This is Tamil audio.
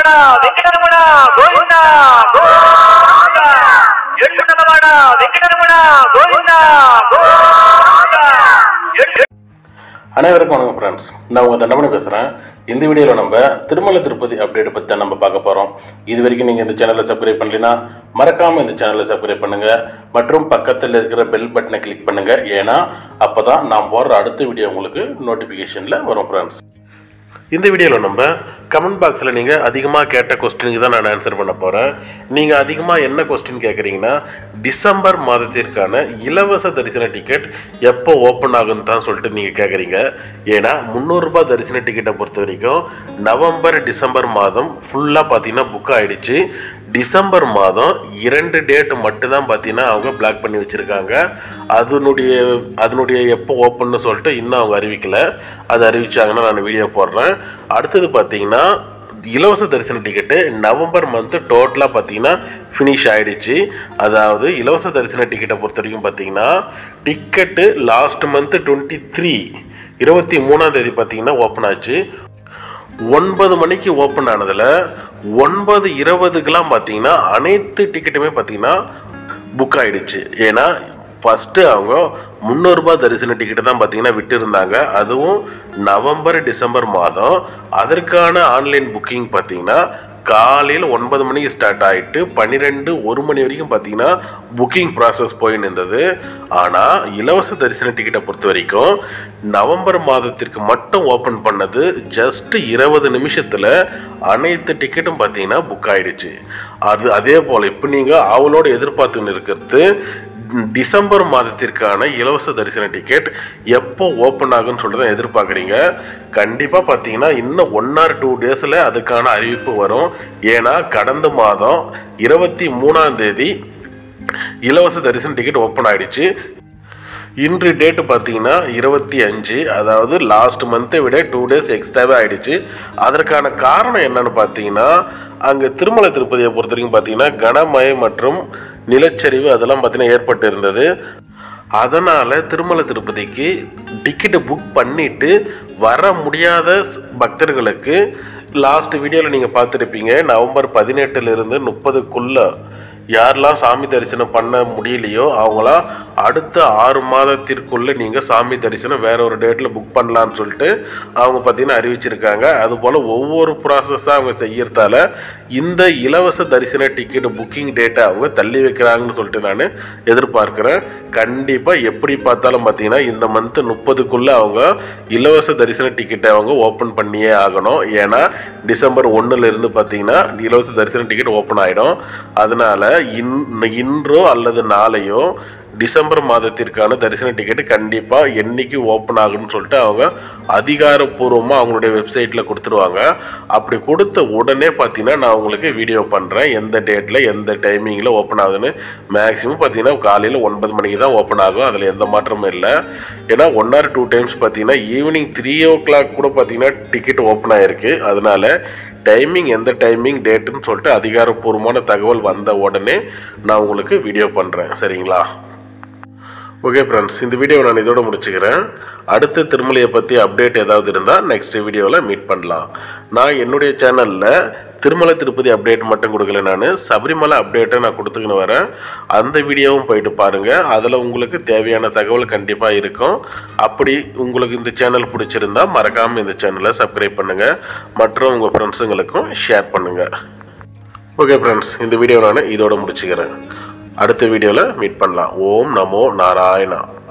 వెంకటరమణ వెంకటరమణ గోవింద గోవింద ఎట్టునగవాడ వెంకటరమణ గోవింద గోవింద ఎట్టు அனைவருக்கும் வணக்கம் ஃப்ரெண்ட்ஸ் நான் உங்கள் தண்டமணி பேசுகிறேன் இந்த வீடியோவில் நம்ம திருமலை திருப்பதி அப்டேட் பற்றி தான் நம்ம பார்க்க போகிறோம் இது வரைக்கும் நீங்கள் இந்த சேனலை சப்ஸ்கிரைப் பண்ணலைன்னா மறக்காமல் இந்த சேனலை சப்ஸ்கிரைப் பண்ணுங்கள் மற்றும் பக்கத்தில் இருக்கிற பெல் பட்டனை கிளிக் பண்ணுங்கள் ஏன்னா அப்போ தான் நான் போடுற அடுத்த வீடியோ உங்களுக்கு நோட்டிஃபிகேஷனில் வரும் ஃப்ரெண்ட்ஸ் இந்த வீடியோவில் நம்ம கமெண்ட் பாக்ஸில் நீங்கள் அதிகமாக கேட்ட கொஸ்டினுக்கு தான் நான் ஆன்சர் பண்ண போகிறேன் நீங்கள் அதிகமாக என்ன கொஸ்டின் கேட்குறீங்கன்னா டிசம்பர் மாதத்திற்கான இலவச தரிசன டிக்கெட் எப்போ ஓப்பன் ஆகுன்னு தான் சொல்லிட்டு நீங்கள் கேட்குறீங்க ஏன்னா முந்நூறுரூபா தரிசன டிக்கெட்டை பொறுத்த வரைக்கும் நவம்பர் டிசம்பர் மாதம் ஃபுல்லாக பார்த்தீங்கன்னா புக் ஆகிடுச்சு டிசம்பர் மாதம் இரண்டு டேட் மட்டும்தான் பார்த்தீங்கன்னா அவங்க பிளாக் பண்ணி வச்சுருக்காங்க அதனுடைய அதனுடைய எப்போ ஓப்பன்னு சொல்லிட்டு இன்னும் அவங்க அறிவிக்கல அது அறிவிச்சாங்கன்னா நான் வீடியோ போடுறேன் அடுத்தது பார்த்தீங்கன்னா இலவச தரிசன டிக்கெட்டு நவம்பர் மந்த்து டோட்டலாக பார்த்தீங்கன்னா ஃபினிஷ் ஆயிடுச்சு அதாவது இலவச தரிசன டிக்கெட்டை பொறுத்த வரைக்கும் பார்த்தீங்கன்னா ticket last month twenty three இருபத்தி மூணாம் தேதி பார்த்தீங்கன்னா ஓப்பன் ஆச்சு ஒன்பது மணிக்கு ஓப்பன் ஆனதில் ஒன்பது இருபதுக்கெலாம் பார்த்தீங்கன்னா அனைத்து டிக்கெட்டுமே பார்த்தீங்கன்னா புக் ஆயிடுச்சு ஏன்னா ஃபஸ்ட்டு அவங்க முந்நூறுரூபா தரிசன டிக்கெட்டு தான் பார்த்தீங்கன்னா விட்டுருந்தாங்க அதுவும் நவம்பர் டிசம்பர் மாதம் அதற்கான ஆன்லைன் புக்கிங் பார்த்தீங்கன்னா காலையில் ஒன்பது மணிக்கு ஸ்டார்ட் ஆகிட்டு பன்னிரெண்டு ஒரு மணி வரைக்கும் பார்த்தீங்கன்னா புக்கிங் ப்ராசஸ் போயின்னு இருந்தது ஆனால் இலவச தரிசன டிக்கெட்டை பொறுத்த வரைக்கும் நவம்பர் மாதத்திற்கு மட்டும் ஓப்பன் பண்ணது ஜஸ்ட் இருபது நிமிஷத்தில் அனைத்து டிக்கெட்டும் பார்த்தீங்கன்னா புக் ஆயிடுச்சு அது அதே போல் இப்போ நீங்கள் அவளோட எதிர்பார்த்துன்னு இருக்கிறது டிசம்பர் மாதத்திற்கான இலவச தரிசன டிக்கெட் எப்போ ஓப்பன் ஆகுன்னு சொல்லிட்டு தான் எதிர்பார்க்குறீங்க கண்டிப்பாக பார்த்தீங்கன்னா இன்னும் ஒன் ஆர் டூ டேஸில் அதுக்கான அறிவிப்பு வரும் ஏன்னா கடந்த மாதம் இருபத்தி மூணாம் தேதி இலவச தரிசன டிக்கெட் ஓப்பன் ஆயிடுச்சு இன்று டேட்டு பார்த்தீங்கன்னா இருபத்தி அஞ்சு அதாவது லாஸ்ட் மந்த்தை விட டூ டேஸ் எக்ஸ்ட்ராவே ஆயிடுச்சு அதற்கான காரணம் என்னன்னு பார்த்தீங்கன்னா அங்கே திருமலை திருப்பதியை பொறுத்த வரைக்கும் பார்த்தீங்கன்னா கனமழை மற்றும் நிலச்சரிவு அதெல்லாம் பார்த்தீங்கன்னா ஏற்பட்டு இருந்தது அதனால் திருமலை திருப்பதிக்கு டிக்கெட்டு புக் பண்ணிட்டு வர முடியாத பக்தர்களுக்கு லாஸ்ட் வீடியோவில் நீங்கள் பார்த்துருப்பீங்க நவம்பர் பதினெட்டுலேருந்து முப்பதுக்குள்ளே யாரெல்லாம் சாமி தரிசனம் பண்ண முடியலையோ அவங்களாம் அடுத்த ஆறு மாதத்திற்குள்ளே நீங்கள் சாமி தரிசனம் வேற ஒரு டேட்டில் புக் பண்ணலான்னு சொல்லிட்டு அவங்க பார்த்தீங்கன்னா அறிவிச்சிருக்காங்க அதுபோல் ஒவ்வொரு ப்ராசஸாக அவங்க செய்யறதால இந்த இலவச தரிசன டிக்கெட் புக்கிங் டேட்டை அவங்க தள்ளி வைக்கிறாங்கன்னு சொல்லிட்டு நான் எதிர்பார்க்குறேன் கண்டிப்பாக எப்படி பார்த்தாலும் பார்த்தீங்கன்னா இந்த மந்த்து முப்பதுக்குள்ளே அவங்க இலவச தரிசன டிக்கெட்டை அவங்க ஓப்பன் பண்ணியே ஆகணும் ஏன்னா டிசம்பர் ஒன்றுலேருந்து பார்த்தீங்கன்னா இலவச தரிசன டிக்கெட் ஓப்பன் ஆகிடும் அதனால் இன் இன்றோ அல்லது நாளையோ டிசம்பர் மாதத்திற்கான தரிசன டிக்கெட்டு கண்டிப்பாக என்னைக்கு ஓப்பன் ஆகுன்னு சொல்லிட்டு அவங்க அதிகாரப்பூர்வமாக அவங்களுடைய வெப்சைட்டில் கொடுத்துருவாங்க அப்படி கொடுத்த உடனே பார்த்தீங்கன்னா நான் உங்களுக்கு வீடியோ பண்ணுறேன் எந்த டேட்டில் எந்த டைமிங்கில் ஓப்பன் ஆகுதுன்னு மேக்ஸிமம் பார்த்தீங்கன்னா காலையில் ஒன்பது மணிக்கு தான் ஓப்பன் ஆகும் அதில் எந்த மாற்றமும் இல்லை ஏன்னா ஒன் ஆர் டூ டைம்ஸ் பார்த்தீங்கன்னா ஈவினிங் த்ரீ ஓ கிளாக் கூட பார்த்தீங்கன்னா டிக்கெட் ஓப்பன் ஆகிருக்கு அதனால டைமிங் எந்த டைமிங் டேட்டுன்னு சொல்லிட்டு அதிகாரப்பூர்வமான தகவல் வந்த உடனே நான் உங்களுக்கு வீடியோ பண்ணுறேன் சரிங்களா ஓகே ஃப்ரெண்ட்ஸ் இந்த வீடியோவை நான் இதோட முடிச்சுக்கிறேன் அடுத்த திருமலையை பற்றி அப்டேட் ஏதாவது இருந்தால் நெக்ஸ்ட் வீடியோவில் மீட் பண்ணலாம் நான் என்னுடைய சேனலில் திருமலை திருப்பதி அப்டேட் மட்டும் கொடுக்கல நான் சபரிமலை அப்டேட்டை நான் கொடுத்துக்கின்னு வரேன் அந்த வீடியோவும் போயிட்டு பாருங்கள் அதில் உங்களுக்கு தேவையான தகவல் கண்டிப்பாக இருக்கும் அப்படி உங்களுக்கு இந்த சேனல் பிடிச்சிருந்தா மறக்காமல் இந்த சேனலை சப்ஸ்கிரைப் பண்ணுங்கள் மற்றும் உங்கள் ஃப்ரெண்ட்ஸுங்களுக்கும் ஷேர் பண்ணுங்கள் ஓகே ஃப்ரெண்ட்ஸ் இந்த வீடியோ நான் இதோட முடிச்சுக்கிறேன் அடுத்த வீடியோவில் மீட் பண்ணலாம் ஓம் நமோ நாராயணா